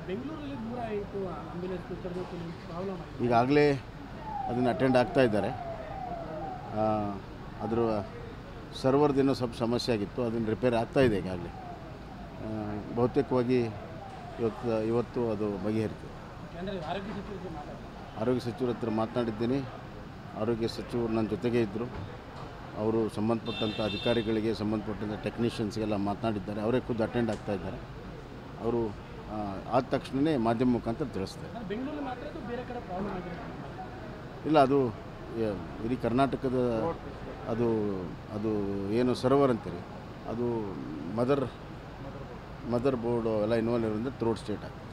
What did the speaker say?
sir ಬೆಂಗಳೂರಲ್ಲಿ ನೂರ ಐದು ಆಂಬ್ಯುಲೆನ್ಸ್ ತರಬೇಕು ಪ್ರಾಬ್ಲಮ್ ಆಗಿದೆ ಈಗಾಗಲೇ ಅದನ್ನು ಅಟೆಂಡ್ ಆಗ್ತಾ ಇದ್ದಾರೆ ಆ, ಅದರ ಸರ್ವರ್ದೇನೋ ಸ್ವಲ್ಪ ಸಮಸ್ಯೆ ಆಗಿತ್ತು ಅದನ್ನು ರಿಪೇರ್ ಆಗ್ತಾ ಇದೆ ಈಗಾಗಲೇ ಆ, ಬಹುತೇಕವಾಗಿ ಇವತ್ತು ಇವತ್ತು ಅದು ಬಗೆಹರಿತು ಅಂದರೆ ಆರೋಗ್ಯ ಸಚಿವರಿಗೆ ಮಾತಾಡಿ ಆರೋಗ್ಯ ಸಚಿವರ ಹತ್ರ ಮಾತನಾಡಿದ್ದೀನಿ ಆರೋಗ್ಯ ಸಚಿವರು ನನ್ನ ಜೊತೆಗೆ ಇದ್ದರು ಅವರು ಸಂಬಂಧಪಟ್ಟಂಥ ಅಧಿಕಾರಿಗಳಿಗೆ ಸಂಬಂಧಪಟ್ಟಂಥ ಟೆಕ್ನಿಷಿಯನ್ಸ್ಗೆಲ್ಲ ಮಾತನಾಡಿದ್ದಾರೆ ಅವರೇ ಖುದ್ದು ಅಟೆಂಡ್ ಆಗ್ತಾ ಇದ್ದಾರೆ ಅವರು ಆ, ಆದ ತಕ್ಷಣವೇ ಮಾಧ್ಯಮ ಮುಖಾಂತರ ತಿಳಿಸ್ತಾರೆ ಅಂದರೆ ಬೆಂಗಳೂರಲ್ಲಿ ಮಾತ್ರ ಅದು ಬೇರೆ ಕಡೆ ಪ್ರಾಬ್ಲಮ್ ಆಗಿದೆ ಇಲ್ಲ ಅದು ಯ- ಇಡೀ ಕರ್ನಾಟಕದ ಅದು ಅದು ಏನು ಸರ್ವರ್ ಅಂತೀರಿ ಅದು ಮದರ್ ಮದರ್ ಬೋರ್ಡು ಎಲ್ಲ ಇನ್ವಾಲ್ವ್ ಇರೋದ್ರಿಂದ ಥ್ರೋಟ್ ಸ್ಟೇಟ್ ಆಗಿದೆ